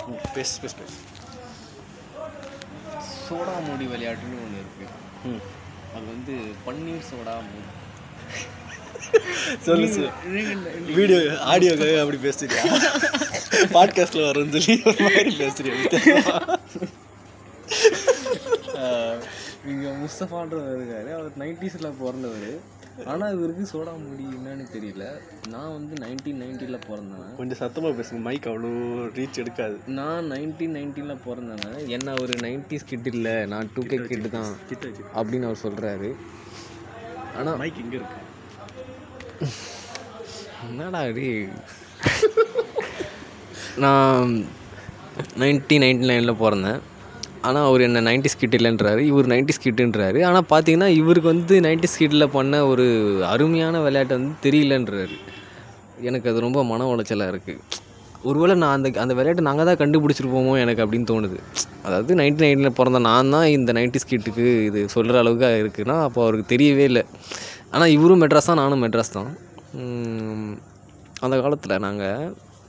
பேசு பேசு பேசு சோடா மூடி விளையாட்டுன்னு ஒன்று இருக்குது ம் அது வந்து பன்னீர் சோடா மூடி சொல்லு சொல்லு வீடியோ ஆடியோக்காக அப்படி பேசுறியா பாட்காஸ்ட்டில் வரும்னு சொல்லி ஒரு மாதிரி பேசுறியா இங்கே முஸ்தஃபான்றவர் இருக்காரு அவர் நைன்டிஸில் பிறந்தவர் ஆனால் இவருக்கு சோடா மூடி என்னன்னு தெரியல நான் வந்து நைன்டீன் நைன்ட்டியில் பிறந்தவன் கொஞ்சம் சத்தமாக பேசுங்க மைக் அவ்வளோ ரீச் எடுக்காது நான் நைன்டீன் நைன்டீனில் பிறந்தவன் என்ன ஒரு நைன்டிஸ் கிட் இல்லை நான் டூ கே கிட்டு தான் கிட்ட வச்சு அப்படின்னு அவர் சொல்கிறாரு ஆனால் மைக் எங்கே இருக்கு என்னடா இது நான் நைன்டீன் நைன்டி நைனில் பிறந்தேன் ஆனால் அவர் என்ன நைன்டி ஸ்கிட் இல்லைன்றாரு இவர் நைன்டி ஸ்கிட்டுன்றாரு ஆனால் பார்த்தீங்கன்னா இவருக்கு வந்து நைன்டி ஸ்கிட்டில் பண்ண ஒரு அருமையான விளையாட்டு வந்து தெரியலன்றாரு எனக்கு அது ரொம்ப மன உளைச்சலாக இருக்குது ஒருவேளை நான் அந்த அந்த விளையாட்டை நாங்கள் தான் கண்டுபிடிச்சிருப்போமோ எனக்கு அப்படின்னு தோணுது அதாவது நைன்டி நைனில் பிறந்த நான் தான் இந்த நைன்டி ஸ்கிட்டுக்கு இது சொல்கிற அளவுக்கு இருக்குன்னா அப்போ அவருக்கு தெரியவே இல்லை ஆனால் இவரும் மெட்ராஸ் தான் நானும் மெட்ராஸ் தான் உம், அந்த காலத்தில் நாங்கள்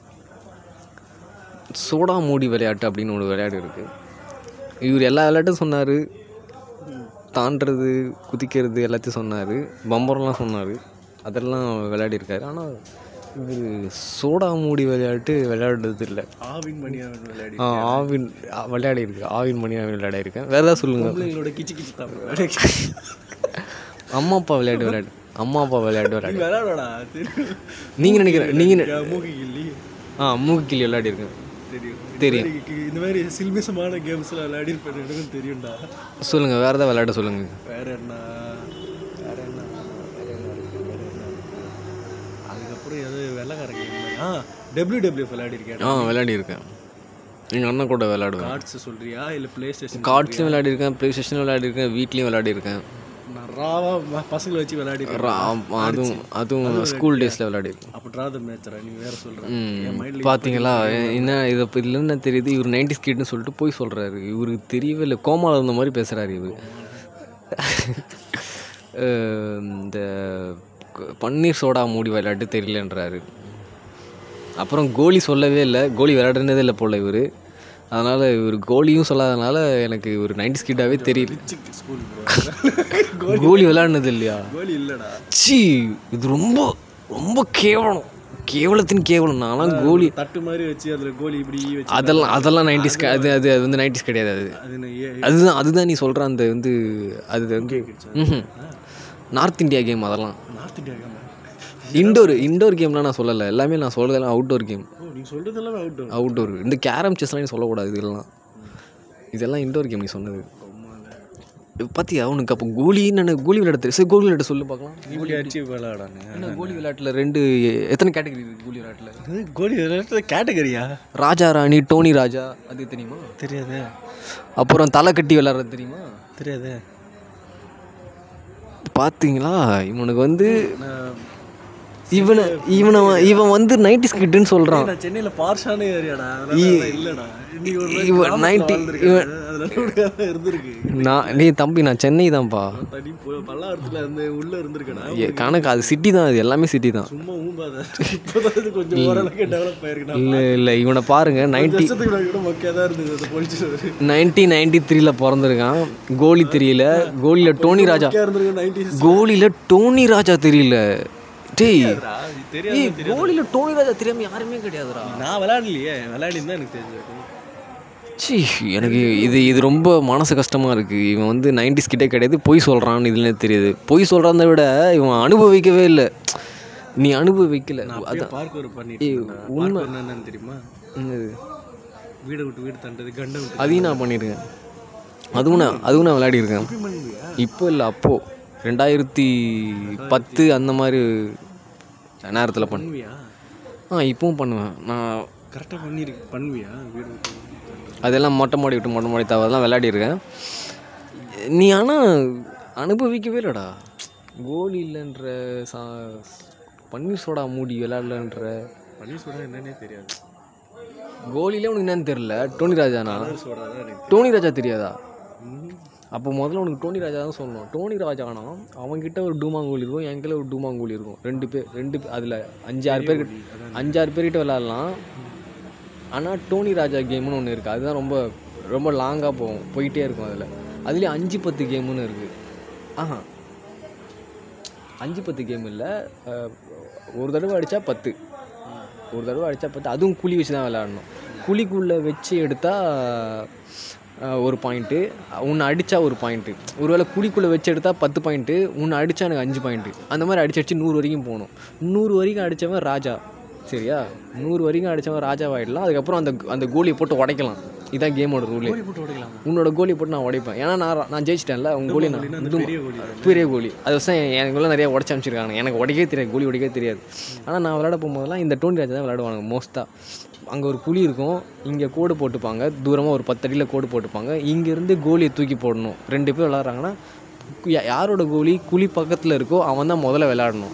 சோடா மூடி விளையாட்டு அப்படின்னு ஒரு விளையாட்டு இருக்குது இவர் எல்லா விளையாட்டும் சொன்னார் தாண்டுறது குதிக்கிறது எல்லாத்தையும் சொன்னார் பம்பரம்லாம் சொன்னார் அதெல்லாம் விளையாடிருக்காரு ஆனால் இவர் சோடா மூடி விளையாட்டு விளையாடுறது இல்லை ஆவின் மணியாவின் விளையாடி ஆ, ஆவின் ஆ, விளையாடிருக்கு ஆவின் மணி ஆவின் விளையாடிருக்கேன் வேறு ஏதாவது சொல்லுங்கள் பிள்ளைங்களோட கிச்சு கிச்சு தான் விளையாடி அம்மா அப்பா விளையாட்டு விளையாடு அம்மா அப்பா விளையாட்டு விளையாடு விளையாடா தெரியும் நீங்கள் நினைக்கிறேன் நீங்கள் மூக்கி கிள்ளி ஆ மூக்கு கிளி விளையாடிருக்கேன் தெரியும் தெரியும். இந்த மாதிரி- இந்த மாதிரி சில்மிசமான கேம்ஸ்லாம் விளையாடி இருப்பேன் எனக்கும் தெரியும்டா சொல்லுங்கள் வேறு ஏதாவது விளையாட சொல்லுங்கள் வேற என்ன வேற என்ன வேற என்ன இருக்கு வேற என்ன இருக்கு அதுக்கப்புறம் எது வெள்ளக்கார கேம் ஆ டபிள்யூ டபிள்யூ விளையாடிருக்கேன் ஆ விளையாடிருக்கேன் எங்கள் அண்ணன் கூட விளையாடுவேன் கார்ட்ஸ் சொல்றியா இல்லை ப்ளே ஸ்டேஷன் கார்ட்ஸ்லையும் விளையாடிருக்கேன் ப்ளே ஸ்டேஷனும் விளையாடிருக்கேன் வீட்லேயும் விளையாடிருக்கேன் நான் ராவா ம- பசங்களை வச்சு விளையாடிருக்கேன் ரா- அதுவும் அதுவும் ஸ்கூல் டேஸில் விளையாடிருக்கேன் அப்போ ட்ரா த மேட்சரா நீ வேற சொல்ற என் ம் மைண்ட்ல பார்த்தீங்களா என்ன இதை இப்போ இல்லைன்னு தெரியுது இவர் நைன்டி ஸ்கிட்னு சொல்லிட்டு போய் சொல்கிறாரு இவருக்கு தெரியவே இல்லை கோமாவில் இருந்த மாதிரி பேசுகிறாரு இவர் அஹ் இந்த க- பன்னீர் சோடா மூடி விளையாட்டு தெரியலன்றாரு அப்புறம் கோலி சொல்லவே இல்லை கோலி விளையாடுனதே இல்லை போல் இவர் அதனால் இவர் கோலியும் சொல்லாதனால எனக்கு ஒரு நைன்டி ஸ்கிட்டாகவே தெரியல ஸ்கூல் ப்ரோ கோலி விளையாடுனது இல்லையா கோலி இல்லடா சி இது ரொம்ப ரொம்ப கேவலம் கேவலத்தின் கேவலம் நான்லாம் கோலி தட்டு மாதிரி வச்சு அதுல கோலி இப்படி வச்சு அதெல்லாம் அதெல்லாம் நைன்டிஸ் அது அது அது வந்து நைன்டிஸ் கிடையாது அது அது என்ன ஏ அதுதான் அதுதான் நீ சொல்கிற அந்த வந்து அது வந்து ம்ஹும். நார்த் இந்தியா கேம் அதெல்லாம் north India game indoor indoor கேம்லாம் நான் சொல்லலை எல்லாமே நான் சொல்கிறதெல்லாம் அவுட்டோர் கேம் ஓ நீ சொல்றதெல்லாம் அவுட் அவுட்டோர் இந்த கேரம் செஸ்லாம் நீ சொல்லக்கூடாது இதெல்லாம் இதெல்லாம் இண்டோர் கேம் நீ சொன்னது இப்ப பாத்தியா அவனுக்கு அப்போ கோலின்னு என்ன கோலி விளையாட தெரியும் சரி கோலி விளையாட சொல்லு பார்க்கலாம் கோலி அடிச்சு விளையாடானே என்ன கோலி விளையாட்டில் ரெண்டு எத்தனை கேட்டகரி இருக்குது கோலி விளையாட்டில் கோலி விளையாட்டு கேட்டகரியா ராஜா ராணி டோனி ராஜா அது தெரியுமா தெரியாதே அப்புறம் தலை கட்டி விளையாடுறது தெரியுமா தெரியாதே பார்த்தீங்களா இவனுக்கு வந்து நான் இவனை இவனை வ- இவன் வந்து நைன்டி ஸ்கிட்டுன்னு சொல்கிறான் நான் சென்னையில பார்ஷான ஏரியாடா அதனால அதெல்லாம் இல்லடா நீ ஒரு நாள் இவன் கிராமத்துல 90 வாழ்ந்திருக்க. அதனால உனக்கு அதெல்லாம் இருந்திருக்கு நான் நீ தம்பி நான் சென்னை தான்ப்பா தனி போ- பல்லாவரத்துல இருந்து உள்ள இருந்திருக்கடா ஏ, கணக்கு அது சிட்டி தான் அது எல்லாமே சிட்டி தான் சும்மா ஊம்பாத இப்போதான் இது கொஞ்சம் ஓரளவுக்கு டெவலப் ஆயிருக்குடா இல்லை இல்லை இவனை பாருங்க நைன்டி வருஷத்துக்கு முன்னாடி கூட மொக்கையா தான் இருந்தது அந்த போலீஸ் நைன்டீன் நைன்டி த்ரீல பிறந்திருக்கான் கோலி தெரியல கோலியில் டோனி ராஜா மொக்கையா இருந்திருக்கு நைன்டிஸ் கோலியில் டோனி ராஜா தெரியல டேய் தெரியாது ஏய் கோலியில் டோனி ராஜா தெரியாம யாருமே கிடையாதுடா நான் விளையாடலையே விளையாடின்னு தான் எனக்கு தெரிஞ்சிருக்கும் சீ எனக்கு இது இது ரொம்ப மனசு கஷ்டமாக இருக்குது இவன் வந்து நைன்டிஸ் கிட்டே கிடையாது பொய் சொல்கிறான்னு இதுலேயே தெரியுது பொய் சொல்கிறத விட இவன் அனுபவிக்கவே இல்லை நீ அனுபவிக்கல அப்படியே பார்க் ஒரு பண்ணிட்டு உண்மை என்னன்னு தெரியுமா என்னது? வீடை விட்டு வீடு தண்டது கண்டை விட்டு அதையும் நான் பண்ணியிருக்கேன் அதுவும் நான் அதுவும் நான் விளையாடிருக்கேன் இப்படி பண்ணுவியா இப்போ இல்லை அப்போது ரெண்டாயிரத்தி பத்து அந்த மாதிரி நேரத்தில் பண்ண பண்ணுவியா ஆ இப்பவும் பண்ணுவேன் நான் கரெக்டாக பண்ணிருக்கு பண்ணுவியா வீடு விட்டு வீடு தண்டது? அதெல்லாம் மொட்டை மாடி விட்டு மொட்டை மாடி தவறெல்லாம் விளையாடிருக்கேன் நீ ஆனால் அனுபவிக்கவே இல்லைடா கோலி இல்லைன்ற சா பன்னீர் சோடா மூடி விளையாடலன்ற பண்ணி சொல்ல என்னன்னே தெரியாது கோலிலே உனக்கு என்னன்னு தெரில டோனி ராஜானா சோடா தான் எனக்கு டோனி ராஜா தெரியாதா ம். அப்போ முதல்ல உனக்கு டோனி ராஜா தான் சொல்லணும் டோனி ராஜானா அவன்கிட்ட ஒரு டூமாங்கோலி இருக்கும் என்கிட்ட ஒரு டூமாங்கோலி இருக்கும் ரெண்டு பேர் ரெண்டு பேர் அதில் அஞ்சாறு பேர் கிட்ட- அஞ்சாறு பேர்கிட்ட விளாட்லாம் ஆனால் டோனி ராஜா கேம்னு ஒன்று இருக்குது அதுதான் ரொம்ப ரொம்ப லாங்காக போகும் போயிட்டே இருக்கும் அதில் அதுலேயும் அஞ்சு பத்து கேமுன்னு இருக்குது ஆஹா அஞ்சு பத்து கேம் இல்லை ஒரு தடவை அடித்தா பத்து ஒரு தடவை அடித்தா பத்து அதுவும் குழி வச்சு தான் விளையாடணும் குழிக்குள்ளே வச்சு எடுத்தால் ஒரு பாயிண்ட்டு உன்னை அடித்தா ஒரு பாயிண்ட்டு ஒருவேளை குழிக்குள்ளே வச்சு எடுத்தால் பத்து பாயிண்ட்டு உன்னை அடித்தா எனக்கு அஞ்சு பாயிண்ட்டு அந்த மாதிரி அடிச்சு அடிச்சு நூறு வரைக்கும் போகணும் நூறு வரைக்கும் அடித்தவன் ராஜா சரியா நூறு வரைக்கும் அடித்தவன் ராஜாவாயிடலாம் அதுக்கப்புறம் அந்த அந்த கோலியை போட்டு உடைக்கலாம் இதான் கேமோட ரூலே கோலி போட்டு உடைக்கலாமா உன்னோட கோலியை போட்டு நான் உடைப்பேன் ஏன்னா நான் நான் ஜெயிச்சிட்டேன்ல உன் கோலி நான் கோலின்னா அந்த இதுவும் பெரிய கோலி தானே? பெரிய கோலி அது வசம் எனக்குள்ள நிறைய உடச்சி அமைச்சிருக்காங்க எனக்கு உடைக்கவே தெரியாது கோலி உடைக்கவே தெரியாது ஆனால் நான் விளையாட போகும்போதெல்லாம் இந்த டோனி ராஜா தான் விளையாடுவாங்க மோஸ்ட்டாக அங்கே ஒரு குழி இருக்கும் இங்கே கோடு போட்டுப்பாங்க தூரமாக ஒரு பத்து அடியில் கோடு போட்டுப்பாங்க இங்கேருந்து கோலியை தூக்கி போடணும் ரெண்டு பேர் விளாட்றாங்கன்னா யா- யாரோட கோலி குழி பக்கத்தில் இருக்கோ அவன் தான் முதல்ல விளையாடணும்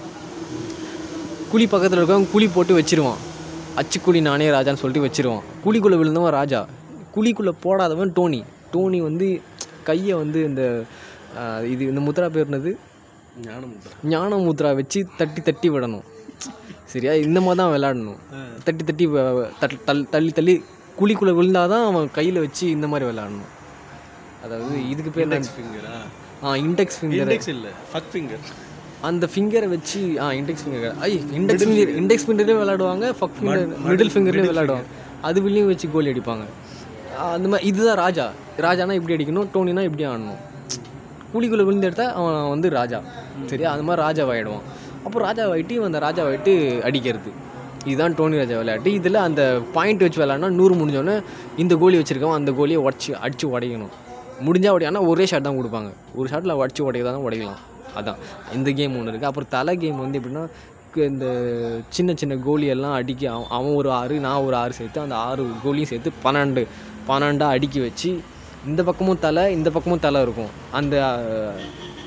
குழி பக்கத்தில் இருக்கவன் குழி போட்டு வச்சிருவான் அச்சுக்குழி நானே ராஜான்னு சொல்லிட்டு வச்சிருவான் குழிக்குள்ளே விழுந்தவன் ராஜா குழிக்குள்ளே போடாதவன் டோனி டோனி வந்து கையை வந்து இந்த ஆஹ், இது இந்த முத்ரா பேர் என்னது ஞானமுத்திரா ஞான முத்ரா வச்சு தட்டி தட்டி விடணும் சரியா இந்த மாதிரி தான் விளையாடணும் தட்டி தட்டி வ- வ- தட்- தள் தள்ளி தள்ளி குழிக்குள்ளே விழுந்தால் தான் அவன் கையில் வச்சு இந்த மாதிரி விளையாடணும் அதாவது இதுக்கு பேர் என்ன இண்டெக்ஸ் ஃபிங்கரா ஆ இண்டெக்ஸ் ஃபிங்கர் இண்டெக்ஸ் இல்லை ஃபக் ஃபிங்கர் அந்த ஃபிங்கரை வச்சு ஆ இண்டெக்ஸ் ஃபிங்கர் ஐ இண்டெக்ஸ் ஃபிங்கர் இண்டெக்ஸ் ஃபிங்கர்லேயும் விளையாடுவாங்க ஃபக் ஃபிங்கர் மிடில் ஃபிங்கர்லேயும் விளையாடுவாங்க அது வெளியும் வச்சு கோலி அடிப்பாங்க ஆ, அந்த மாதிரி இதுதான் ராஜா ராஜானா இப்படி அடிக்கணும் டோனினா இப்படி ஆடணும் குழிக்குள்ளே விழுந்து எடுத்தா அவன் வந்து ராஜா சரியா அந்த மாதிரி ராஜாவாயிடுவான் அப்போ ராஜாவாயிட்டு இவன் அந்த ராஜாவாயிட்டு அடிக்கிறது இதுதான் டோனி ராஜா விளையாட்டு இதில் அந்த பாயிண்ட் வச்சு விளையாடினா நூறு முடிஞ்சோடனே இந்த கோலி வச்சுருக்கவன் அந்த கோலியை உடச்சி அடித்து உடைக்கணும் முடிஞ்சால் உடைய ஆனால் ஒரே ஷாட் தான் கொடுப்பாங்க ஒரு ஷாட்டில் அடித்து உடைக்கதான் உடைக்கலாம் அதான் இந்த கேம் ஒன்று இருக்குது அப்புறம் தலை கேம் வந்து எப்படின்னா கு- இந்த சின்ன சின்ன கோலி எல்லாம் அடிக்க அவன் அவன் ஒரு ஆறு நான் ஒரு ஆறு சேர்த்து அந்த ஆறு கோலியும் சேர்த்து பன்னெண்டு பன்னெண்டாக அடுக்கி வச்சு இந்த பக்கமும் தலை இந்த பக்கமும் தலை இருக்கும் அந்த அஹ்,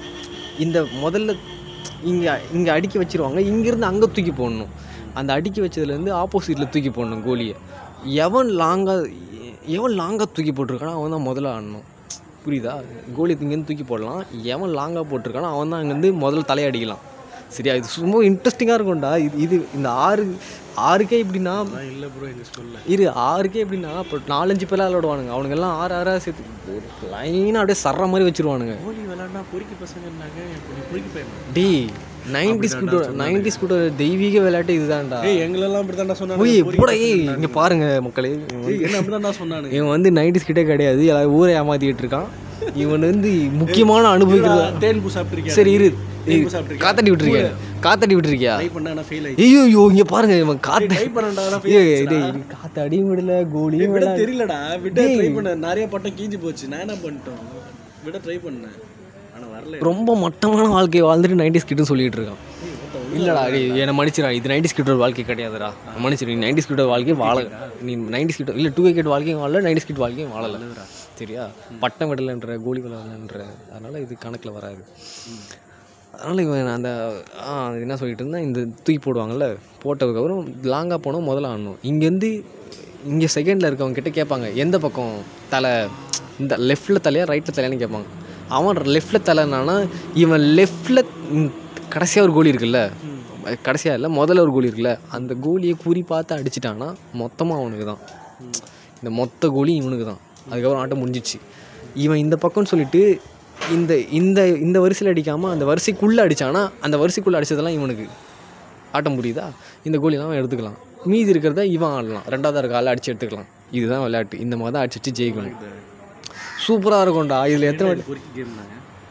இந்த முதல்ல இங்கே இங்கே அடுக்கி வச்சிருவாங்க இங்கேருந்து அங்கே தூக்கி போடணும் அந்த அடுக்கி வச்சதுலேருந்து ஆப்போசிட்டில் தூக்கி போடணும் கோலியை எவன் லாங்காக எவன் லாங்காக தூக்கி போட்டிருக்கானோ அவன் தான் முதல்ல ஆடணும் புரியுதா கோலி இங்கேருந்து தூக்கி போடலாம் எவன் லாங்காக போட்டிருக்கானோ அவன் தான் அங்கேருந்து முதல்ல தலையடிக்கலாம் சரியா இது ரொம்ப இன்ட்ரெஸ்டிங்காக இருக்கும்டா இது இது இந்த ஆறு ஆறுக்கே இப்படின்னா நான் இல்லை ப்ரோ எங்கள் ஸ்கூலில் இரு ஆறுக்கே எப்படின்னா இப்போ நாலஞ்சு பேர்லாம் விளாடுவானுங்க அவனுங்க எல்லாம் ஆறு ஆறாக சேர்த்து ஒரு லைனாக அப்படியே சர்ற மாதிரி வச்சிருவானுங்க கோலி விளாண்டா பொறுக்கி பசங்கன்னாங்க இப்போ நீ பொறுக்கி பையன் டேய் நைன்டி ஸ்கூட்டர் நைன்டி ஸ்கூட்டர் தெய்வீக விளையாட்டு இதுதான்டா ஏய் எங்களெல்லாம் அப்படி தான்டா சொன்னாங்க ஓய் போட ஏய் இங்கே பாருங்க மக்களே இவன் வந்து- ஏய், என்ன அப்படி தான்டா சொன்னானுங்க இவன் வந்து நைன்டிஸ் கிட்டே கிடையாது எல்லாரும் ஊரை ஏமாத்திட்டு இருக்கான் இவன் வந்து முக்கியமான அனுபவிக்கிறது தேன் பூ சாப்பிட்ருக்கேன் சரி இரு தேன் பூ சாப்பிட்ருக்கேன் காத்தாடி விட்டுருக்கியா காத்தாடி விட்டுருக்கியா ட்ரை பண்ணா ஆனால் ஃபெயில் ஆகி ஐயோ ஐயோ இங்க பாருங்க இவன் காத்த ட்ரை பண்ணடா ஆனால் ஏய் டேய் காத்தாடியும் விடல கோலியும் விட விடல தெரியலடா விட ட்ரை பண்ண நிறைய பட்டம் கீஞ்சு போச்சு நான் என்ன பண்ணிட்டோம் விட ட்ரை பண்ணேன் ஆனால் வரல ரொம்ப மட்டமான வாழ்க்கையை வாழ்ந்துட்டு நைன்டிஸ் கிட்ட சொல்லிட்டு இருக்கான் இல்லடா டேய் என்னை மன்னிச்சிடா இது நைன்டிஸ் கிட்ட வாழ்க்கை கிடையாதுடா மன்னிச்சிரு நீ நைன்டிஸ் கிட்ட வாழ்க்கையை வாழ நீ நைன்டிஸ் கிட்ட இல்லை டூ கே கிட்ட வாழ்க்கையும் வாழல நைன்டிஸ் கிட்ட வாழ்க்கையும் வாழல சரியா பட்டம் விடலைன்ற கோலி விடலைன்ற அதனால இது கணக்கில் வராது அதனால் இவன் அந்த ஆ அது என்ன சொல்லிட்டு இருந்தேன் இந்த தூக்கி போடுவாங்கல்ல போட்டதுக்கப்புறம் லாங்காக போனோம் முதல்ல ஆடணும் இங்கேருந்து இங்கே செகண்டில் இருக்கவங்க கிட்ட கேட்பாங்க எந்த பக்கம் தலை இந்த லெஃப்டில் தலையா ரைட்டில் தலையான்னு கேட்பாங்க அவன் லெஃப்டில் தலைனானா இவன் லெஃப்டில் கடைசியாக ஒரு கோலி இருக்குல்ல கடைசியாக இல்லை முதல்ல ஒரு கோலி இருக்குல்ல அந்த கோலியை குறி பார்த்து அடிச்சிட்டான்னா மொத்தமாக அவனுக்கு தான் இந்த மொத்த கோலி இவனுக்கு தான் அதுக்கப்புறம் ஆட்டம் முடிஞ்சிச்சு இவன் இந்த பக்கம்னு சொல்லிட்டு இந்த இந்த இந்த வரிசையில் அடிக்காமல் அந்த வரிசைக்குள்ளே அடித்தானா அந்த வரிசைக்குள்ளே அடித்ததெல்லாம் இவனுக்கு ஆட்டம் புரியுதா இந்த கோலியெல்லாம் அவன் எடுத்துக்கலாம் மீதி இருக்கிறத இவன் ஆடலாம் ரெண்டாவது இருக்க ஆள் அடித்து எடுத்துக்கலாம் இதுதான் விளையாட்டு இந்த மாதிரி தான் அடிச்சு அடிச்சு ஜெயிக்கணும் சூப்பராக இருக்கும்டா இதில் எத்தனை வாட்டி பொறுக்கி கேம்னாங்க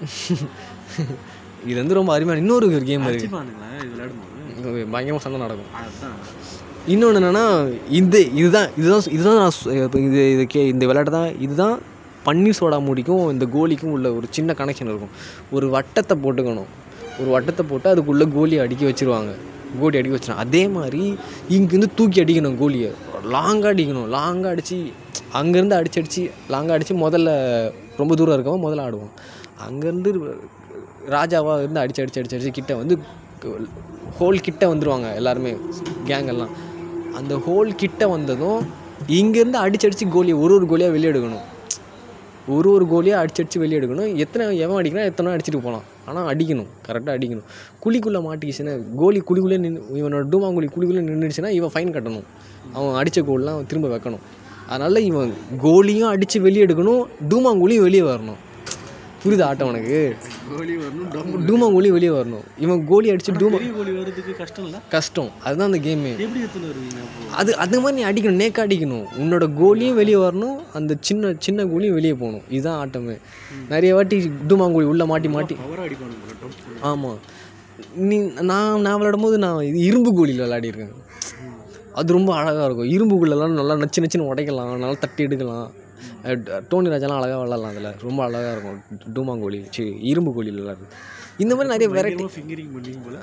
இது வந்து ரொம்ப அருமையான இன்னொரு ஒரு கேம் இருக்குது அடிச்சுப்பானுங்களா இது விளையாடும்போது பயங்கரமாக சண்டை நடக்கும் அதுதான் இன்னொன்று என்னென்னா இந்த இதுதான் இதுதான் இதுதான் நான் சொ- இப்ப இது இது கே இந்த விளையாட்டு தான் இதுதான் பன்னீர் சோடா மூடிக்கும் இந்த கோலிக்கும் உள்ள ஒரு சின்ன கனெக்ஷன் இருக்கும் ஒரு வட்டத்தை போட்டுக்கணும் ஒரு வட்டத்தை போட்டு அதுக்குள்ளே கோலியை அடுக்கி வச்சிருவாங்க கோலி அடிக்க வச்சிருவாங்க அதே மாதிரி இங்கேருந்து தூக்கி அடிக்கணும் கோலியை லாங்காக அடிக்கணும் லாங்காக அடித்து அங்கேருந்து அடிச்சு அடித்து லாங்காக அடித்து முதல்ல ரொம்ப தூரம் இருக்கவன் முதல்ல ஆடுவான் அங்கேருந்து ராஜாவாக இருந்து அடிச்சு அடிச்சு அடிச்சு அடிச்சு கிட்ட வந்து ஹோல் கிட்ட வந்துருவாங்க எல்லாருமே கேங் எல்லாம் அந்த ஹோல் கிட்ட வந்ததும் இங்கேருந்து அடிச்சு அடிச்சு கோலியை ஒரு ஒரு கோலியாக வெளியே எடுக்கணும் ஒரு ஒரு கோலியாக அடிச்சு அடிச்சு வெளியே எடுக்கணும் எத்தனை எவன் அடிக்கிறான் எத்தனை அடிச்சுட்டு போகலாம் ஆனால் அடிக்கணும் கரெக்டாக அடிக்கணும் குழிக்குள்ளே மாட்டிக்கிச்சுன்னா கோலி குழிக்குள்ளே நின்று இவனோட டூமாங்குழி குழிக்குள்ளே நின்றுச்சுன்னா இவன் ஃபைன் கட்டணும் அவன் அடித்த கோல்லாம் திரும்ப வைக்கணும் அதனால் இவன் கோலியும் அடித்து வெளியே எடுக்கணும் டூமாங்குழியும் வெளியே வரணும் புரியுதா ஆட்டம் உனக்கு கோலி வரணும் டம்மு டூமாங்குழி வெளியே வரணும் இவன் கோலி அடித்து டூமா பெரிய கோலி வர்றதுக்கு கஷ்டம் இல்லை கஷ்டம் அதுதான் அந்த கேமே எப்படி எடுத்துன்னு வருவீங்க அப்போ அது அந்த மாதிரி நீ அடிக்கணும் நேக்கா அடிக்கணும் உன்னோட கோலியும் வெளியே வரணும் அந்த சின்ன சின்ன கோலியும் வெளியே போகணும் இதுதான் ஆட்டமே நிறைய வாட்டி டூமாங்குழி உள்ளே மாட்டி மாட்டி பவராக அடிப்பானு போல டொப்பு. ஆமாம் நீ நான் நான் விளையாடும் போது நான் இது இரும்பு கோலியில் விளையாடிருக்கேன் அது ரொம்ப அழகாக இருக்கும் இரும்புக்குள்ளெல்லாம் நல்லா நச்சு நச்சுன்னு உடைக்கலாம் நல்லா தட்டி எடுக்கலாம் அஹ் ட- டோனி ராஜாலாம் அழகாக விளாட்லாம் அதில் ரொம்ப அழகாக இருக்கும் டூமாங்கோலி சி இரும்பு கோலியில் விளாட்றது இந்த மாதிரி நிறைய வெரைட்டி பயங்கரமா ஃபிங்கரிங் பண்ணுவீங்க போல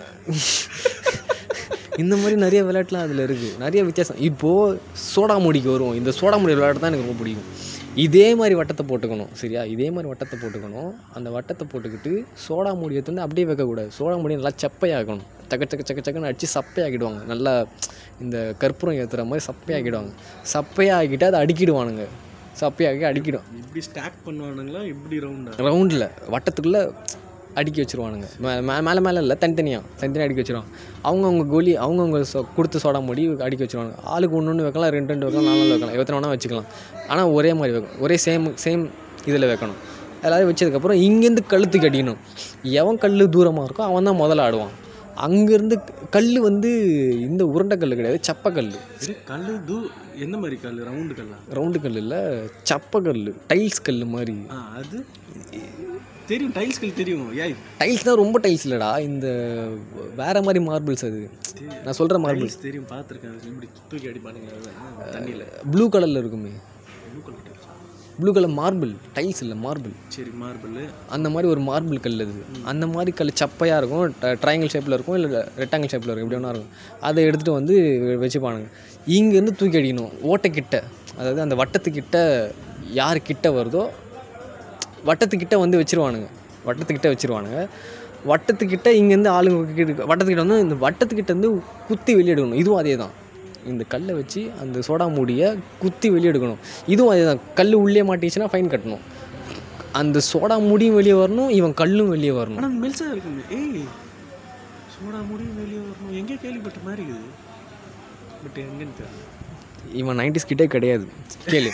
இந்த மாதிரி நிறைய விளையாட்டுலாம் அதில் இருக்குது நிறைய வித்தியாசம் இப்போது சோடா மூடிக்கு வருவோம் இந்த சோடா மூடி விளையாட்டு தான் எனக்கு ரொம்ப பிடிக்கும் இதே மாதிரி வட்டத்தை போட்டுக்கணும் சரியா இதே மாதிரி வட்டத்தை போட்டுக்கணும் அந்த வட்டத்தை போட்டுக்கிட்டு சோடா மூடி எடுத்து வந்து அப்படியே வைக்கக்கூடாது சோடா மூடி நல்லா சப்பையாக்கணும் சக்க சக்க சக்க சக்கன்னு அடித்து சப்பையாக்கிடுவாங்க நல்லா இந்த கற்பூரம் ஏற்றுற மாதிரி சப்பையாக்கிடுவாங்க சப்பையாக்கிட்டு அதை அடிக்கிடுவானுங்க சப்பையாக்கி அடிக்கிடும் இப்படி ஸ்டாக் பண்ணுவானுங்களா இப்படி ரவுண்டா ரவுண்டில் வட்டத்துக்குள்ளே அடுக்கி வச்சிருவானுங்க மே- மே- மேலே மேலே இல்லை தனித்தனியாக தனித்தனியாக அடுக்கி வச்சிருவாங்க அவங்கவுங்க கோலி அவங்கவுங்க சொ கொடுத்த சோடா மூடி அடுக்கி வச்சிருவாங்க ஆளுக்கு ஒன்று ஒன்று வைக்கலாம் ரெண்டு ரெண்டு வைக்கலாம் நாலு நாலு வைக்கலாம் எத்தனை வேணால் வச்சுக்கலாம் ஆனால் ஒரே மாதிரி வைக்கணும் ஒரே சேம் சேம் இதில் வைக்கணும் எல்லாரும் வச்சதுக்கப்புறம் இங்கேருந்து கழுத்துக்கு அடிக்கணும் எவன் கல் தூரமாக இருக்கோ அவன் தான் முதல்ல ஆடுவான் அங்கேருந்து கல் வந்து இந்த உருண்டை கல் கிடையாது சப்பக்கல் சரி கல் தூ எந்த மாதிரி கல் ரவுண்டு கல்லா ரவுண்டு கல் இல்லை சப்பக்கல் டைல்ஸ் கல் மாதிரி ஆ அது தெரியும் டைல்ஸ் கல் தெரியும் ஏய் டைல்ஸ் தான் ரொம்ப டைல்ஸ் இல்லைடா இந்த வேற மாதிரி மார்பிள்ஸ் அது நான் சொல்கிற மார்பிள்ஸ் டைல்ஸ் தெரியும் பார்த்துருக்கேன் இப்படி தூக்கி அடிப்பானுங்க அதுதான் தண்ணியில் ப்ளூ கலரில் இருக்குமே blue colour tiles blue colour marble tiles இல்லை மார்பிள் சரி மார்பிள் அந்த மாதிரி ஒரு மார்பிள் கல் அது அந்த மாதிரி கல் சப்பையாக இருக்கும் ட்ரையாங்கிள் ஷேப்பில் இருக்கும் இல்லை ரெக்டாங்கிள் ஷேப்பில் இருக்கும் எப்படி வேணா இருக்கும் அதை எடுத்துகிட்டு வந்து வெ- வச்சுப்பானுங்க இங்கேருந்து தூக்கி அடிக்கணும் ஓட்டைக்கிட்ட அதாவது அந்த வட்டத்துக்கிட்ட யார் கிட்ட வருதோ வட்டத்துக்கிட்ட வந்து வச்சிருவானுங்க வட்டத்துக்கிட்ட வச்சிருவானுங்க வட்டத்துக்கிட்ட இங்கேருந்து ஆளுங்க கிட்ட வட்டத்துக்கிட்ட வந்து இந்த வட்டத்துக்கிட்ட வந்து குத்தி வெளியே எடுக்கணும் இதுவும் அதே தான் இந்த கல்லை வச்சு அந்த சோடா மூடியை குத்தி வெளியே எடுக்கணும் இதுவும் அதே தான் கல் உள்ளே மாட்டிச்சுன்னா ஃபைன் கட்டணும் அந்த சோடா மூடியும் வெளியே வரணும் இவன் கல்லும் வெளியே வரணும் ஆனால் மெல்சா இருக்குங்க ஏய் சோடா முடியும் வெளியே வரணும் எங்கே கேள்விப்பட்ட மாதிரி இருக்குது பட் எங்கன்னு தெரியல இவன் நைன்டிஸ் கிட்டே கிடையாது கேளு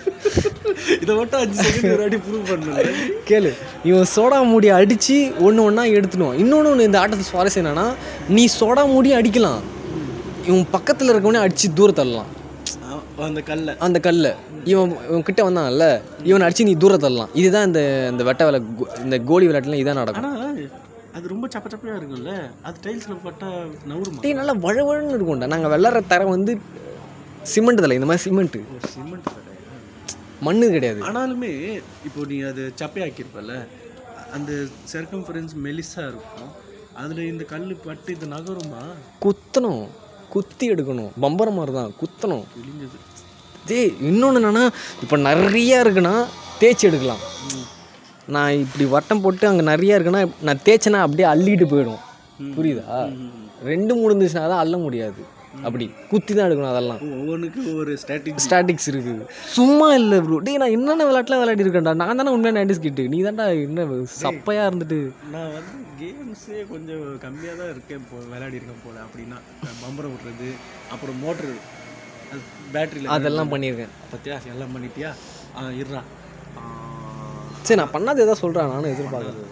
இதை மட்டும் அஞ்சு செகண்ட் ஒரு வாட்டி ப்ரூவ் பண்ணல கேளு இவன் சோடா மூடி அடித்து ஒன்று ஒன்றா எடுத்துடுவான் இன்னொன்று ஒன்று இந்த ஆட்டத்தை சுவாரஸ்யம் என்னன்னா நீ சோடா மூடி அடிக்கலாம் இவன் பக்கத்தில் இருக்கவனே அடித்து தூரம் தள்ளலாம் அந்த கல்லை அந்த கல்லை இவன் இவன் கிட்ட வந்தான்ல இவனை அடித்து நீ தூரம் தள்ளலாம் இதுதான் இந்த இந்த வெட்ட வேலை கோ- இந்த கோலி விளையாட்டுலாம் இதான் நடக்கும் ஆனால் அது ரொம்ப சப்ப சப்பையாக இருக்கும்ல அது டைல்ஸில் பட்டா நவுருமா டேய் நல்லா வழவழன்னு இருக்கும்டா நாங்கள் விளாட்ற தரம் வந்து சிமெண்ட் தலை இந்த மாதிரி சிமெண்ட்டு ஒரு சிமெண்ட் கடை மண்ணு கிடையாது ஆனாலுமே இப்போ நீ அது சப்பையாக்கியிருப்பல அந்த சர்க்கம்ஃபரன்ஸ் மெலிசாக இருக்கும் அதில் இந்த கல் பட்டு இது நகருமா குத்தணும் குத்தி எடுக்கணும் பம்பரம் மாதிரி தான் குத்தணும் கிழிஞ்சது டேய் இன்னொன்று என்னன்னா இப்போ நிறையா இருக்குன்னா தேய்ச்சி எடுக்கலாம் நான் இப்படி வட்டம் போட்டு அங்கே நிறையா இருக்குன்னா நான் தேய்ச்சேன்னா அப்படியே அள்ளிட்டு போயிடும் புரியுதா ரெண்டு மூணு இருந்துச்சுன்னா தான் அள்ள முடியாது அப்படி குத்தி தான் எடுக்கணும் அதெல்லாம் ஒவ்வொன்றுக்கு ஒவ்வொரு ஸ்ட்ராட்டஜி ஸ்டாட்டிக்ஸ் இருக்குது சும்மா இல்லை ப்ரோ டேய் நான் என்னென்ன விளையாட்டுலாம் விளையாடி இருக்கேன்டா நான் தானே உண்மையான நைன்டிஸ் கிட்டு நீ தான்டா என்ன சப்பையாக இருந்துட்டு நான் வந்து கேம்ஸே கொஞ்சம் கம்மியாக தான் இருக்கேன் போ விளையாடி இருக்கேன் போல அப்படின்னா பம்பரம் விட்றது அப்புறம் மோட்ரு அது பேட்டரியில் அதெல்லாம் பண்ணியிருக்கேன் பத்தியா எல்லாம் பண்ணிட்டியா ஆ இருறா சரி நான் பண்ணாது எதாவது சொல்கிறேன் நானும் எதிர்பார்க்குறது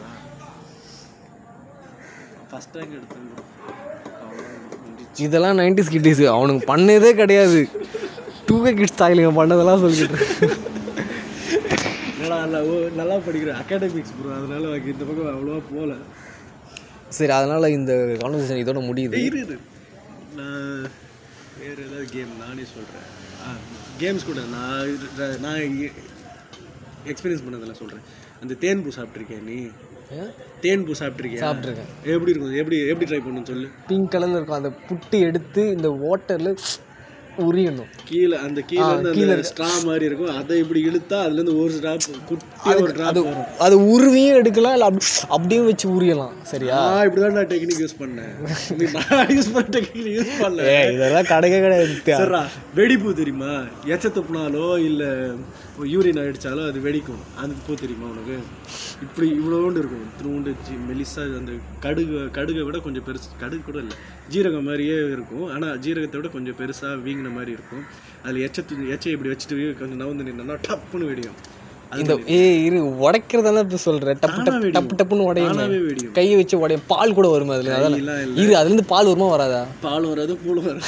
ஃபஸ்ட் ரேங்க் எடுத்தேன் bro. அவ்வளவுதான் முடிஞ்சிச்சு. இதெல்லாம் நைன்டிஸ் கிட்டீஸ் அவனுங்க பண்ணதே கிடையாது டூ கே கிட்ஸ் தாயிலுங்க பண்ணதெல்லாம் சொல்லிக்கிட்டு இருக்கேன். என்னடா நல்லா ஓ நல்லா படிக்கிறேன் அகாடமிக்ஸ் ப்ரோ அதனால எனக்கு இந்த பக்கம் அவ்வளோவா போகல சரி அதனால் இந்த கான்வர்சேஷன் இதோட முடியுது இரு இரு நான் வேறு ஏதாவது கேம் நானே சொல்கிறேன் ஆ கேம்ஸ் கூட நான் இது- நான் எக்ஸ்பீரியன்ஸ் பண்ணதெல்லாம் சொல்கிறேன் அந்த தேன் பூ சாப்பிட்ருக்கேன் நீ தேன் பூ சாப்பிட்ருக்கேன் சாப்பிட்ருக்கேன் எப்படி இருக்கும் எப்படி எப்படி ட்ரை பண்ணணும்னு சொல்லு பிங்க் கலரில் இருக்கும் அதை புட்டு எடுத்து இந்த வாட்டரில் உரியணும் கீழே அந்த கீழே ஆ, இருந்து கீழே அந்த ஸ்ட்ரா மாதிரி இருக்கும் அதை இப்படி இழுத்தா அதுல இருந்து ஒரு டிராப் குட்டியா ஒரு டிராப் அது வரும் அது உருவியும் எடுக்கலாம் இல்லை அப்படி அப்படியே வச்சு உரியலாம் சரியா நான் இப்படிதான் நான் டெக்னிக் யூஸ் பண்ணேன் நீ நான் யூஸ் பண்ண டெக்னிக் யூஸ் பண்ணல ஏ இதெல்லாம் கிடைக்க கிடையாது சரிடா வெடிப்பு தெரியுமா எச்ச துப்புனாலோ இல்ல யூரின் அடிச்சாலோ அது வெடிக்கும் அது பூ தெரியுமா உனக்கு இப்படி இவ்வளோண்டு இருக்கும் இத்தினோண்டு சி- மெலிசா அந்த கடுகு கடுகை விட கொஞ்சம் பெருசு கடுகு கூட இல்லை ஜீரகம் மாதிரியே இருக்கும் ஆனா ஜீரகத்தை விட கொஞ்சம் பெருசா வீங்கின மாதிரி இருக்கும் அதுல எச்ச து- எச்சை இப்படி வச்சுட்டு கொஞ்சம் நவுந்து நின்னா டப்புன்னு வெடியும் அது இந்த ஏ இரு உடைக்கிறதெல்லாம் இப்போ சொல்கிறேன் டப்பு தானா டப்பு வெடியும். டப்பு டப்புன்னு உடையும் தானாவே வெடியும் கையை வச்சு உடையும் பால் கூட வருமா அதில் அதான் கையெல்லாம் இல்ல இரு அதுலேருந்து பால் வருமா வராதா பால் வராது பூல் வராது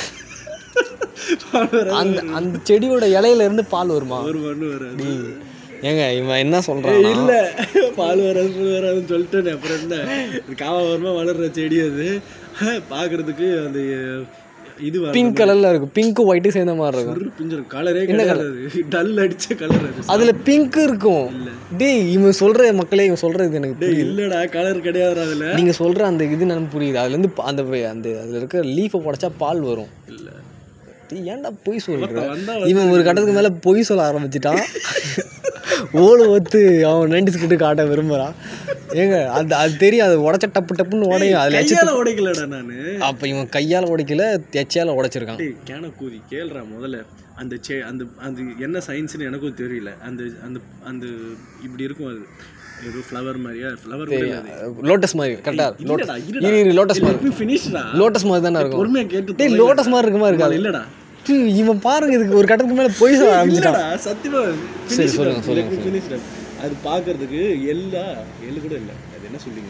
பால் வராது அந்த அந்த செடியோட இலையில இருந்து பால் வருமா ஒரு மண்ணு வராது ஏங்க இவன் என்ன சொல்றான் இல்ல பால் வராது பூல் வராதுன்னு சொல்லிட்டேனே அப்புறம் என்ன இது காவாரமா வளர்ற செடி அது பாக்குறதுக்கு அந்த இது பிங்க் கலர்ல இருக்கும் பிங்க் ஒயிட்டு சேர்ந்த மாதிரி இருக்கும் பிஞ்சிரும் கலரே கிடையாது டல் அடிச்ச கலர் அது அதுல பிங்க் இருக்கும் டேய் இவன் சொல்ற மக்களே இவன் சொல்றது எனக்கு டேய் இல்லடா கலர் கிடையாது அதுல நீங்க சொல்ற அந்த இது எனக்கு புரியுது அதுல இருந்து பா- அந்த வே- அந்த அதுல இருக்க லீஃபை உடைச்சா பால் வரும் இல்ல டேய், ஏன்டா பொய் சொல்ற வந்தா இவன் ஒரு கட்டத்துக்கு மேல பொய் சொல்ல ஆரம்பிச்சிட்டான் ஓடு ஒத்து அவன் நைன்டி கிட்ட காட்ட விரும்புறான் ஏங்க அது அது தெரியும் அது உடைச்ச டப்பு டப்புன்னு உடையும் அதுல எச்ச- கையால உடைக்கலடா நானு அப்ப இவன் கையால உடைக்கல எச்சையால உடைச்சிருக்கான் டேய் கேன கூதி கேளுடா முதல்ல அந்த செ அந்த அந்த என்ன சயின்ஸ்னு எனக்கும் தெரியல அந்த அந்த அந்த இப்படி இருக்கும் அது ஏதோ ஃப்ளவர் மாதிரியா ஃப்ளவர் கூட இல்ல அது லோட்டஸ் மாதிரி கரெக்டா இல்லடா இருடா இரு இரு லோட்டஸ் மாதிரி let me finish டா லோட்டஸ் மாதிரி தானே இருக்கும் பொறுமையா கேட்டு டேய் லோட்டஸ் மாதிரி இருக்குமா இருக்காது இல்லடா டேய், இவன் பாருங்க இதுக்கு ஒரு கட்டத்துக்கு மேல பொய் சொல்ல ஆரம்பிச்சிட்டான் இல்லடா சத்தியமா சரி, சொல்லுங்க, சொல்லுங்க, சொல்லுங்க ஃபினிஷ் அது பார்க்கிறதுக்கு எல்லா எள்ளு கூட இல்ல அது என்ன சொல்லிங்க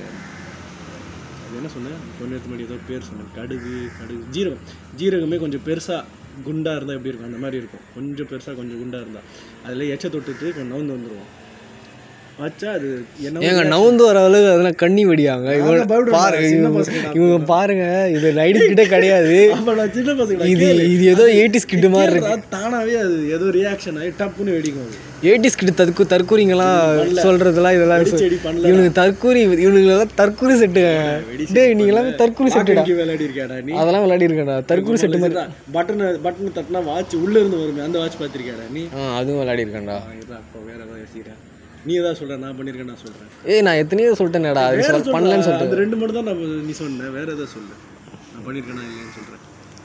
அது என்ன சொன்னேன் கொஞ்ச நேரத்துக்கு முன்னாடி ஏதோ பேர் சொன்னேன் கடுகு கடுகு ஜீரகம் ஜீரகமே கொஞ்சம் பெருசா குண்டா இருந்தா எப்படி இருக்கும் அந்த மாதிரி இருக்கும் கொஞ்சம் பெருசா கொஞ்சம் குண்டா இருந்தா அதுல எச்ச தொட்டுட்டு கொஞ்சம் நவுந்து வந்துருவோம் வச்சா அது என்ன ஏங்க நவுந்து வர அளவுக்கு அதெல்லாம் கண்ணி வெடியாங்க இவன் நாங்க பயப்படுறோம், பாருங்க சின்ன இவங்க- பசங்க நான் இவங்க பாருங்க இது நைட்டு கிட்ட கிடையாது அப்ப நான் சின்ன பசங்க இது இது ஏதோ எயிட்டிஸ் கிட்ட மாதிரி இருக்கு தானாவே அது ஏதோ ரியாக்ஷன் ஆகி டப்புன்னு வெடிக்கும் அது எயிட்டிஸ் கிட்ட தற்கு தற்கூரிங்கெல்லாம் சொல்றதெல்லாம் இதெல்லாம் சொ- வெடிச்செடி பண்ணல இவனுக்கு தற்கூரி இவனுங்களெல்லாம் தற்கூரி செட்டுங்க டேய் நீங்க எல்லாமே தற்கூரி செட்டுடா செட்டு விளையாடி இருக்கியாடா நீ அதெல்லாம் விளையாடி இருக்கேன்டா தற்கூரி செட்டு மாதிரி பட்டன் பட்டன் தட்டினா வாட்ச் உள்ள இருந்து வருமே அந்த வாட்ச் பார்த்திருக்கியாடா நீ ஆ அதுவும் விளையாடி இருக்கேன்டா ஆ, இருடா, அப்போ வேற ஏதாவது யோசிக்கிறேன் நீ ஏதாவது சொல்ற நான் பண்ணிருக்கேன் நான் சொல்றேன் ஏய் நான் எத்தனையோ சொல்லிட்டேனேடா அது வேற சொல்ல சொல்றா, பண்ணலன்னு சொல்லிட்டு அந்த ரெண்டு மட்டும் தான் நான் நீ சொன்ன வேற ஏதாவது சொல்லு நான் பண்ணிருக்கேனா இல்லையான்னு சொல்றேன்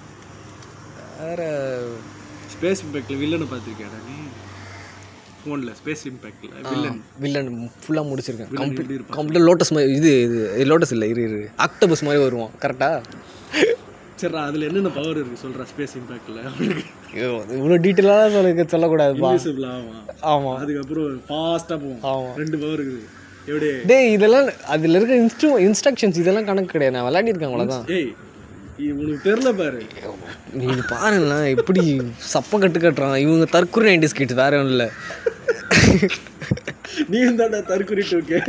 வேற ஸ்பேஸ் இம்பேக்ட்ல வில்லனை பார்த்திருக்கியாடா நீ ஃபோனில் ஸ்பேஸ் இம்பேக்ட்ல வில்லன் வில்லன் ஃபுல்லாக முடிச்சிருக்கேன் வில்லன் கம்ப்ளீட் எப்படி இருப்பான் கம்ப்ளீட் லோட்டஸ் மாதிரி இது இது லோட்டஸ் இல்லை இரு இரு ஆக்டோபஸ் மாதிரி வருவான் கரெக்டா சரிடா அதுல என்னென்ன பவர் இருக்கு சொல்றா ஸ்பேஸ் இம்பேக்ட்ல இவ்வளோ டீட்டெயிலாக சொல்ல சொல்லக்கூடாதுப்பா இன்விசிபிள் ஆகும் ஆமாம் அதுக்கப்புறம் ஃபாஸ்டா போகும் ஆமாம் ரெண்டு பவர் இருக்குது எப்படி டேய் இதெல்லாம் அதில் இருக்க இன்ஸ்ட்ரூ இன்ஸ்ட்ரக்ஷன்ஸ் இதெல்லாம் கணக்கு கிடையாது நான் விளையாடிருக்கேன் அவ்வளோதான் ஏய் இது உனக்கு தெரியல பாரு நீ இது பாருங்களேன் எப்படி சப்ப கட்டு கட்டுறான் இவங்க தற்கொலை நைன்டி ஸ்கிட் வேற ஒன்றும் இல்லை நீ தான்டா தற்கொலை டூக்கே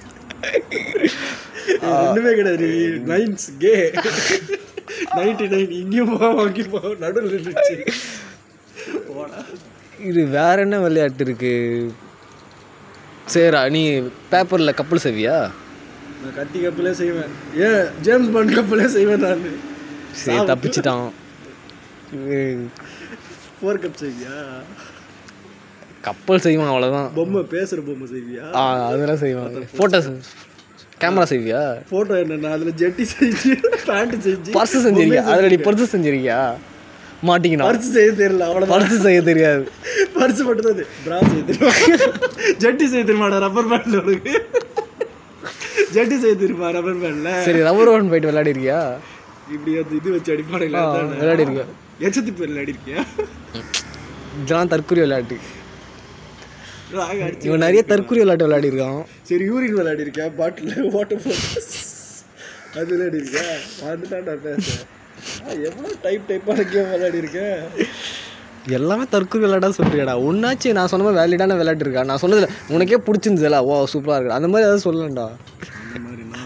ரெண்டுமே கிடையாது நைன்ஸ் கே நைன்டி நைன் இங்கேயும் போவோம் அங்கேயும் போவோம் நடுவில் இருந்துச்சு போடா இது வேற என்ன விளையாட்டு இருக்கு சரிடா நீ பேப்பரில் கப்பல் செவியா நான் கத்தி கப்பலே செய்வேன் ஏன் ஜேம்ஸ் பாண்ட் கப்பலே செய்வேன் நான் சரி தப்பிச்சிட்டான் ஃபோர் கப் செய்வியா கப்பல் செய்வான் அவ்வளோதான் பொம்மை பேசுற பொம்மை செய்வியா ஆ அதெல்லாம் செய்வான் ஃபோட்டோஸ் கேமரா செய்வியா போட்டோ என்னன்னா அதுல ஜெட்டி செஞ்சு பேண்ட் செஞ்சு பர்ஸ் செஞ்சிருக்கியா அதில் நீ பர்ஸ் செஞ்சிருக்கியா மாட்டிக்கணும் பர்ஸ் செய்ய தெரியல அவ்வளவுதான் பர்ஸ் செய்ய தெரியாது பர்ஸ் மட்டும் தான் பிரா செய்ய தெரியுமா ஜட்டி செய்ய தெரியுமாடா ரப்பர் பேண்ட்ல உனக்கு ஜட்டி செய்ய தெரியுமா ரப்பர் பேண்ட்ல சரி ரப்பர் ஒன் போயிட்டு விளையாடிருக்கியா இப்படி அந்த இது வச்சு அடிப்பானுங்களா விளையாடி இருக்கியா எச்சத்தி பேர் விளையாடிருக்கியா இதெல்லாம் தற்கொலை விளையாட்டு ராக அடிச்சு இவன் நிறைய தற்கொலை விளையாட்டு விளையாடிருக்கான் சரி யூரின் விளையாடிருக்கியா பாட்டில் வாட்டர் பாட்டில் அது விளையாடிருக்கியா வந்துட்டான்டா பேச எவ்வளோ டைப் டைப்பான கேம் விளையாடிருக்கேன் எல்லாமே தற்கொலை விளையாட்டா சொல்றியாடா ஒன்னாச்சு நான் சொன்ன மாதிரி வேலிடான விளையாட்டு இருக்கா நான் சொன்னதுல உனக்கே பிடிச்சிருந்துல ஓ சூப்பராக இருக்கு அந்த மாதிரி ஏதாவது சொல்லலாம்டா அந்த மாதிரினா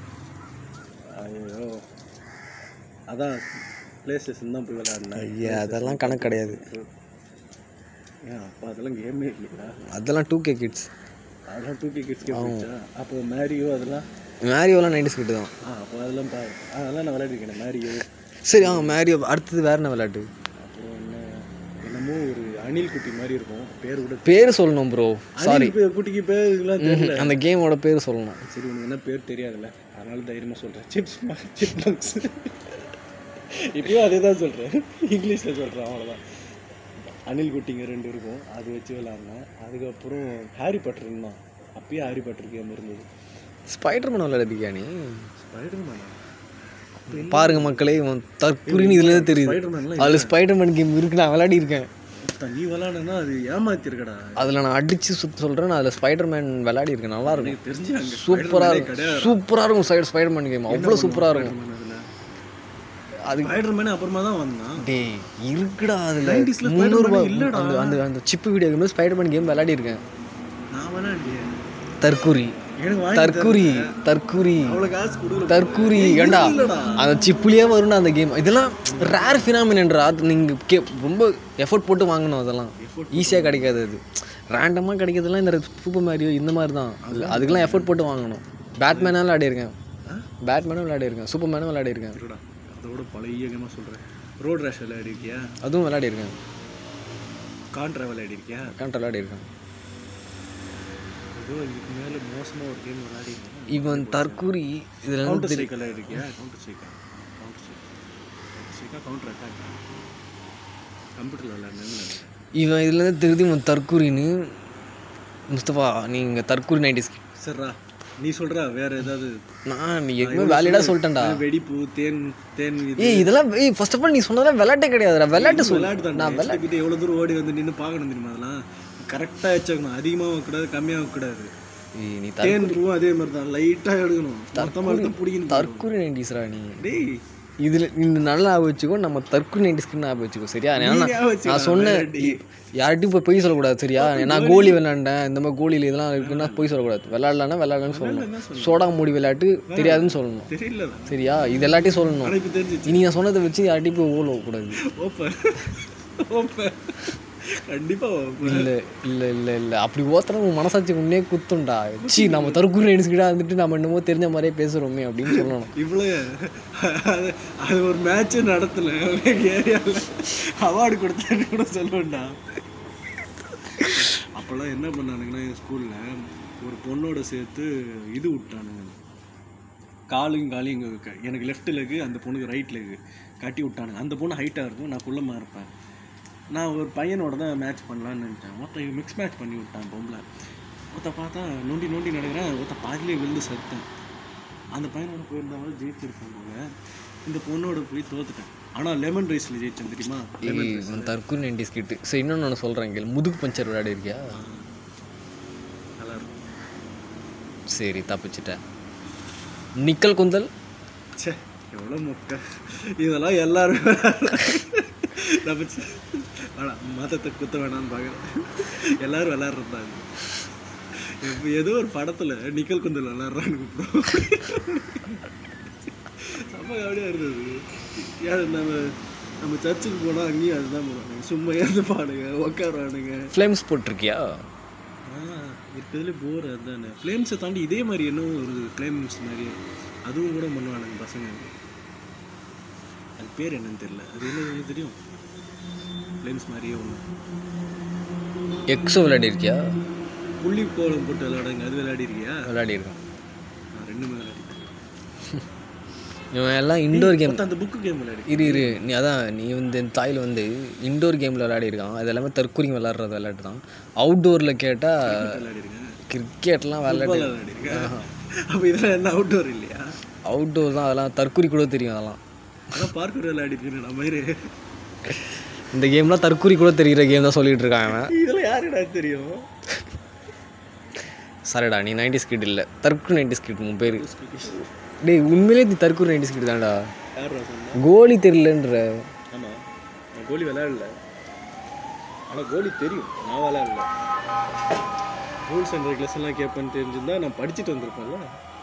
ஐயோ அதான் பிளே ஸ்டேஷன் தான் போய் விளையாடினேன் ஐயா அதெல்லாம் கணக்கு கிடையாது ஏன் அப்போ அதெல்லாம் கேமே இல்லையா அதெல்லாம் டூ கே கிட்ஸ் அதெல்லாம் டூ கே கிட்ஸ் கேம் போச்சா அப்போ மேரியோ அதெல்லாம் மேரியோலாம் நைன்டிஸ் கிட்டு தான் ஆ அப்போ அதெல்லாம் பா அதெல்லாம் நான் விளையாடிருக்கேன் மேரியோ சரி ஆ மேரியோ அடுத்தது வேற என்ன விளையாட்டு அப்புறம் என்ன என்னமோ ஒரு அணில் குட்டி மாதிரி இருக்கும் பேர் கூட பேர் சொல்லணும் ப்ரோ சாரி அணில் பே- குட்டிக்கு பேருலாம் தெரியல அந்த கேமோட பேர் சொல்லணும் சரி உனக்கு என்ன பேர் தெரியாதுல்ல அதனால தைரியமாக சொல்கிறேன் சிப்ஸ் சிப்மங்ஸ் இப்பயும் அதே தான் சொல்கிறேன் இங்கிலீஷில் சொல்கிறேன் அவ்வளோதான் அணில் குட்டிங்க ரெண்டு இருக்கும் அது வச்சு விளாட்னேன் அதுக்கப்புறம் ஹாரி பட்டர் இருந்தான் அப்பயே ஹாரி பட்டர் கேம் இருந்தது ஸ்பைடர் மேன் விளையாடுறதுக்கா நீ ஸ்பைடர் மேனா பாருங்க மக்களே இவன் தற்குறின்னு இதுலேருந்து தெரியுது ஸ்பைடர் மேன்லாம் அதில் ஸ்பைடர் மேன் கேம் இருக்கு நான் விளையாடி இருக்கேன் நீ விளாடுனா அது ஏமாத்திருக்கடா அதில் நான் அடித்து சுத்த சொல்கிறேன் நான் அதில் ஸ்பைடர் மேன் விளையாடி இருக்கேன் நல்லா இருக்கும் எனக்கு தெரிஞ்சு அங்கே சூப்பராக இருக்கும் சூப்பராக இருக்கும் சைடு ஸ்பைடர் மேன் கேம் அவ்வளோ சூப்பராக இருக்கும் அது ஸ்பைடர் மேன் அப்புறமா தான் வந்தான் டேய் இருக்குடா அதில் 90s ல முந்நூறுபா Spider-Man இல்லடா. அந்த அந்த அந்த chip video game Spider Man game விளையாடி இருக்கேன் நான் விளாடலையே தற்குறி எனக்கு வாங்கி தற்குறி தற்குறி அவ்வளோ காசு கொடுக்கல தற்குறி ஏண்டா அந்த சிப்புலேயே வரும்டா அந்த கேம் இதெல்லாம் ரேர் ஃபினாமினன்றா அது நீங்கள் கே ரொம்ப எஃபோர்ட் போட்டு வாங்கணும் அதெல்லாம் ஈஸியாக கிடைக்காது அது ரேண்டமாக கிடைக்கிறதுலாம் இந்த சூப்பர் மேரியோ இந்த மாதிரி தான் அதுக்கெல்லாம் எஃபோர்ட் போட்டு வாங்கணும் பேட்மேனாக விளையாடிருக்கேன் பேட்மேனும் விளையாடிருக்கேன் சூப்பர் மேனும் விளையாடிருக்கேன் இருடா அதோட பழைய கேமாக சொல்கிறேன் ரோட் ரேஷ் விளையாடிருக்கியா அதுவும் விளையாடிருக்கேன் கான்ட்ரா விளையாடிருக்கியா கரெக்டாக விளையாடிருக்கேன் ஏதோ இதுக்கு மேலே மோசமாக ஒரு கேம் விளையாடிருக்கேன் இவன் தற்குறி இதில் வந்து கவுண்டர் ஸ்ட்ரைக் விளையாடிருக்கியா கவுண்டர் ஸ்ட்ரைக்கா கவுண்டர் ஸ்ட்ரைக் ஸ்ட்ரைக்கா கவுண்டர் அட்டாக் கம்ப்யூட்டரில் விளையாடுனேன் இவன் இதுலேருந்து தெரியுது இவன் தற்குறின்னு முஸ்தபா நீங்கள் தற்குறி நைன்டிஸ் சரிடா நீ சொல்கிறா வேற ஏதாவது நான் நீ எதுவுமே வேலிடாக சொல்லிட்டேன்டா வெடிப்பு தேன் தேன் இது ஏய் இதெல்லாம் ஏய் ஃபர்ஸ்ட் ஆஃப் ஆல் நீ சொன்னதெல்லாம் விளையாட்டே கிடையாதுடா விளையாட்டு சொல் விளையாட்டு தான் நான் விளையாட்டு எவ்வளோ தூரம் ஓடி வந்து நின்று பார்க்கணும் தெரியுமா அதெல்லாம் கரெக்டாக வச்சுக்கணும் அதிகமாக கூடாது கம்மியாக கூடாது ஏய் நீ தேன் பூவும் அதே மாதிரி தான் லைட்டாக எடுக்கணும் மொத்தமாக எடுத்து பிடிக்கணும் தற்குறி நைன்டிஸ்ரா நீ டேய் இதில் இந்த நல்லா ஞாபகம் வச்சுக்கோ நம்ம தற்குறி நைன்டிஸ்க்கு ஞாபகம் வச்சுக்கோ சரியா ஏன்னா நான் ஞாபகம் வச்சுக்கோ, நான் சொன்னேன் விளையாடி. யார்கிட்டையும் போய் பொய் சொல்லக்கூடாது சரியா நான் கோலி விளையாண்டேன் இந்த மாதிரி கோலியில் இதெல்லாம் இருக்குன்னா பொய் சொல்லக்கூடாது விளையாடலான்னா விளையாடலான்னு சொல்லணும் சோடா மூடி விளையாட்டு தெரியாதுன்னு சொல்லணும் தெரியல சரியா இது எல்லாத்தையும் சொல்லணும் ஆனால் இப்போ தெரிஞ்சிச்சு இனி நான் சொன்னதை வச்சு யார்கிட்டையும் போய் ஓல கூடாது ஓப்பன் ஓப்பன் கண்டிப்பாக ஓப்பன் இல்லை இல்லை இல்லை இல்லை அப்படி ஓத்துறா உன் மனசாட்சி உன்னே குத்தும்டா சி நம்ம தற்கொலை நடிச்சுக்கிட்டா வந்துட்டு நம்ம என்னமோ தெரிஞ்ச மாதிரியே பேசுகிறோமே அப்படின்னு சொல்லணும் இவ்வளோ அது அது ஒரு மேட்ச்சே நடத்தல ஏரியாவில் அவார்டு கொடுத்தேன்னு கூட சொல்லுவேன்டா அப்போல்லாம் என்ன பண்ணானுங்கன்னா என் ஸ்கூலில் ஒரு பொண்ணோட சேர்த்து இது விட்டானுங்க காலையும் காலையும் இங்கே க- எனக்கு லெஃப்ட் லெக்கு அந்த பொண்ணுக்கு ரைட் லெக்கு கட்டி விட்டானுங்க அந்த பொண்ணு ஹைட்டாக இருக்கும் நான் குள்ளமாக இருப்பேன் நான் ஒரு பையனோட தான் மேட்ச் பண்ணலான்னு நினச்சேன் மொத்தம் மிக்ஸ் மேட்ச் பண்ணி விட்டான் பொம்பளை ஒருத்த பார்த்தா நொண்டி நொண்டி நடக்கிறேன் ஒருத்த பாதிலே விழுந்து செத்தேன் அந்த பையனோட போயிருந்தாலும் ஜெயிச்சிருப்பேன் போல இந்த பொண்ணோட போய் தோத்துட்டேன் ஆனால் லெமன் ரைஸில் ஜெயிச்சேன் தெரியுமா ஏய் இவன் தற்கொலை நைன்டிஸ் கிட்டு சரி இன்னொன்று ஒன்று சொல்கிறேன் கேள் முதுகு பஞ்சர் விளையாடி இருக்கியா நல்லா இருக்கும் சரி தப்பிச்சிட்டேன் நிக்கல் குந்தல் ச்சே எவ்வளோ மொக்க இதெல்லாம் எல்லாரும் தப்பிச்சு வேணாம் மதத்தை குத்த வேணாம்னு பார்க்குறேன் எல்லாரும் விளாட்றது தான் இது இப்போ ஏதோ ஒரு படத்தில் நிக்கல் குந்தல் விளாட்றானுங்க ப்ரோ செம்ம அப்படியே இருந்தது யார் நம்ம நம்ம சர்ச்சுக்கு போனால் அங்கேயும் அதுதான் போவானுங்க சும்மா இருந்து பாடுங்க உட்காருவானுங்க ஃப்ளேம்ஸ் போட்டிருக்கியா ஆ இருக்கிறதுல போர் அதுதானே ஃப்ளேம்ஸை தாண்டி இதே மாதிரி என்ன ஒரு ஃப்ளேம்ஸ் மாதிரி அதுவும் கூட பண்ணுவானுங்க பசங்க அது பேர் என்னன்னு தெரியல அது என்ன உங்களுக்கு தெரியும் ஃப்ளேம்ஸ் மாதிரியே ஒன்று எக்ஸோ விளையாடி இருக்கியா புள்ளி கோலம் போட்டு விளையாடுங்க அது விளையாடிருக்கியா விளையாடி இருக்கேன் நான் ரெண்டுமே விளையாடிருக்கேன் இவன் எல்லாம் இண்டோர் கேம் மொத்தம் அந்த புக்கு கேம் விளையாடி இரு இரு நீ அதான் நீ வந்து இந்த தாயில் வந்து இண்டோர் கேமில் விளையாடி இருக்கான் அது எல்லாமே தற்கொலைங்க விளையாடுறது விளையாட்டு தான் அவுட்டோரில் கேட்டால் விளையாடிருக்கேன் கிரிக்கெட்லாம் விளையாட்டு ஃபுட்பால் விளையாடிருக்கேன் அப்போ இதெல்லாம் என்ன அவுட்டோர் இல்லையா அவுட்டோர் தான் அதெல்லாம் தற்கொலை கூட தெரியும் அதெல்லாம் அதான் பார்க்கர் விளையாடிருக்கேன் நம்ம மாதிரி இந்த கேம்லாம் தற்கொலை கூட தெரிகிற கேம் தான் சொல்லிட்டு இருக்கான் அவன் இதெல்லாம் யாருடா தெரியும் சரிடா நீ நைன்டி ஸ்கிட் இல்லை தற்கொலை நைன்டி ஸ்கிட் உன் பேர் டேய் உண்மையிலே நீ தற்கொலை நைன்டி ஸ்கிட் தான்டா யாருடா சொன்னா கோலி தெரியலன்ற ஆமாம் நான் கோலி விளையாடல ஆனால் கோலி தெரியும் நான் விளையாடல ரூல்ஸ் அண்ட் ரெகுலேஷன்லாம் கேட்பேன்னு தெரிஞ்சிருந்தா நான் படிச்சுட்டு வந்திருப்பேன்ல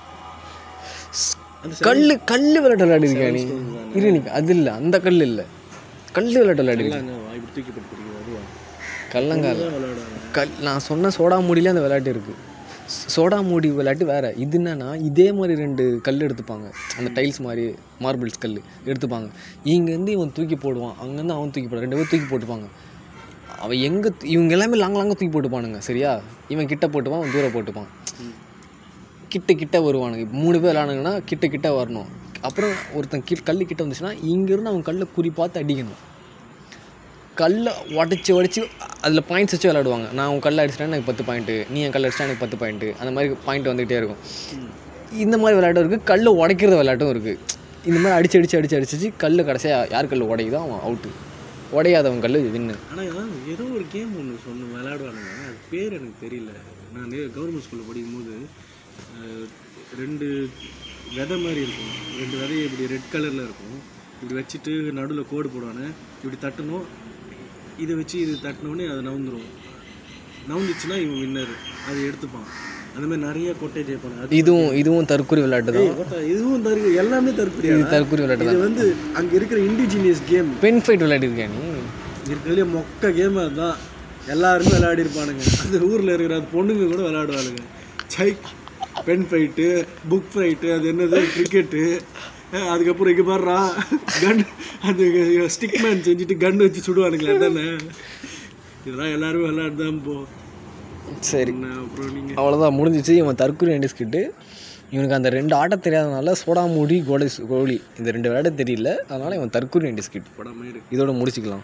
அந்த கல் கல் விளையாட்டு விளையாடிருக்கியா நீ இரு நீ அது இல்லை அந்த கல் இல்லை கல் விளையாட்டு விளையாடிருக்க செல்லாங்க வாய் தூக்கி போட்டு குடிக்கிறது அதுவா கல்லங்கால் தான் விளையாடுவாங்க கல் நான் சொன்ன சோடா மூடியிலே அந்த விளையாட்டு இருக்குது சோடா மூடி விளையாட்டு வேறு இது என்னன்னா இதே மாதிரி ரெண்டு கல் எடுத்துப்பாங்க அந்த டைல்ஸ் மாதிரி மார்பிள்ஸ் கல் எடுத்துப்பாங்க இங்கேருந்து இவன் தூக்கி போடுவான் அங்கேருந்து அவன் தூக்கி போடுவான் ரெண்டு பேரும் தூக்கி போட்டுப்பாங்க அவன் எங்கே இவங்க எல்லாமே லாங் லாங்காக தூக்கி போட்டுப்பானுங்க சரியா இவன் கிட்ட போட்டுப்பான் அவன் தூரம் போட்டுப்பான் ம். கிட்ட கிட்ட வருவானுங்க இப்போ மூணு பேர் விளாடுங்கன்னா கிட்ட கிட்ட வரணும் அப்புறம் ஒருத்தன் கி கல் கிட்ட வந்துச்சுன்னா இங்கேருந்து அவன் கல்லை குறி பார்த்து அடிக்கணும் கல்லை உடச்சி உடச்சி அதில் பாயிண்ட்ஸ் வச்சு விளாடுவாங்க நான் உன் கல்லை அடிச்சிட்டா எனக்கு பத்து பாயிண்ட்டு நீ என் கல்லை அடிச்சிட்டா எனக்கு பத்து பாயிண்ட்டு அந்த மாதிரி பாயிண்ட் வந்துகிட்டே இருக்கும் ம். இந்த மாதிரி விளையாட்டும் இருக்குது கல்லை உடைக்கிற விளையாட்டும் இருக்குது இந்த மாதிரி அடிச்சு அடிச்சு அடிச்சு அடிச்சு கல் கடைசியாக யார் கல் உடையுதோ அவன் அவுட்டு உடையாதவன் கல் வின்னு ஆனால் ஏதோ ஒரு கேம் ஒன்று சொன்ன விளையாடுவானுங்க அது பேர் எனக்கு தெரியல நான் கவர்மெண்ட் ஸ்கூலில் படிக்கும்போது அஹ், ரெண்டு விதை மாதிரி இருக்கும் ரெண்டு விதை இப்படி ரெட் கலரில் இருக்கும் இப்படி வச்சுட்டு நடுவில் கோடு போடுவானு இப்படி தட்டணும் இதை வச்சு இது தட்டினோடனே அது நவுந்துரும் நவுந்துச்சுன்னா இவன் வின்னர் அதை எடுத்துப்பான் அந்த மாதிரி நிறைய கொட்டை ஜெயிப்பானு அது இதுவும் இதுவும் தற்கொலை விளையாட்டு தான் ஏய், பார்த்தா இதுவும் தருக்கு எல்லாமே தற்கொலையா இது தற்கொலை விளையாட்டு இது தான் வந்து அங்கே இருக்கிற இண்டிஜினியஸ் கேம் பென் ஃபைட் விளையாடிருக்கியா நீ இருக்கிறதுலே மொக்க கேம் அதுதான் எல்லாருமே விளையாடி இருப்பானுங்க அந்த ஊரில் இருக்கிற அது பொண்ணுங்க கூட விளையாடுவானுங்க சை பென் ஃபைட்டு புக் ஃபைட்டு அது என்னது கிரிக்கெட்டு அதுக்கப்புறம் இங்கே பாடுறா கன் அது ஸ்டிக் மேன் செஞ்சுட்டு கன் வச்சு சுடுவானுங்களே அதானே இதெல்லாம் எல்லாருமே விளையாடு தான் போ சரி என்ன அப்புறம் நீங்கள் அவ்வளோதான் முடிஞ்சிச்சு இவன் தற்கொலை ஸ்கிட்டு இவனுக்கு அந்த ரெண்டு ஆட்டம் தெரியாதனால சோடா மூடி கோலி கோலி இந்த ரெண்டு விளையாட தெரியல அதனால் இவன் தற்கொலை ஸ்கிட் படமே இருக்கு இதோட முடிச்சுக்கலாம்